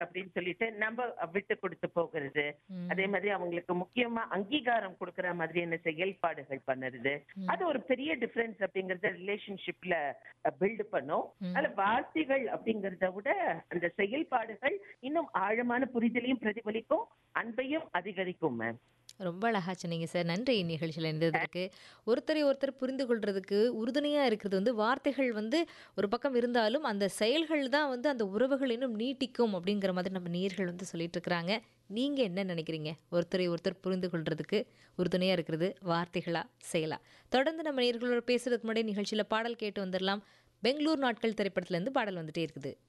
அப்படின்னு சொல்லிட்டு நம்ம விட்டு கொடுத்து போகிறது ம். அதே மாதிரி அவங்களுக்கு முக்கியமா அங்கீகாரம் கொடுக்கிற மாதிரியான செயல்பாடுகள் பண்ணுறது அது ஒரு பெரிய டிஃபரன்ஸ் அப்படிங்கறத ரிலேஷன்ஷிப்ல பில்டு பண்ணும் அதுல வார்த்தைகள் அப்படிங்கறத விட அந்த செயல்பாடுகள் இன்னும் ஆழமான புரிதலையும் பிரதிபலிக்கும் அன்பையும் அதிகரிக்கும் மேம் ரொம்ப அழகா சொன்னீங்க சார் நன்றி நிகழ்ச்சியில் இருந்ததற்கு ஒருத்தரை ஒருத்தர் புரிந்து கொள்றதுக்கு உறுதுணையாக இருக்கிறது வந்து வார்த்தைகள் வந்து ஒரு பக்கம் இருந்தாலும் அந்த செயல்கள் தான் வந்து அந்த உறவுகள் இன்னும் நீட்டிக்கும் அப்படிங்கிற மாதிரி நம்ம நேர்கள் வந்து சொல்லிட்டு இருக்கிறாங்க நீங்கள் என்ன நினைக்கிறீங்க ஒருத்தரை ஒருத்தர் புரிந்து கொள்றதுக்கு உறுதுணையாக இருக்கிறது வார்த்தைகளா செயலா தொடர்ந்து நம்ம நேர்களோட பேசுறதுக்கு முன்னாடி நிகழ்ச்சியில் பாடல் கேட்டு வந்துடலாம் பெங்களூர் நாட்கள் திரைப்படத்துலேருந்து பாடல் வந்துட்டே இருக்குது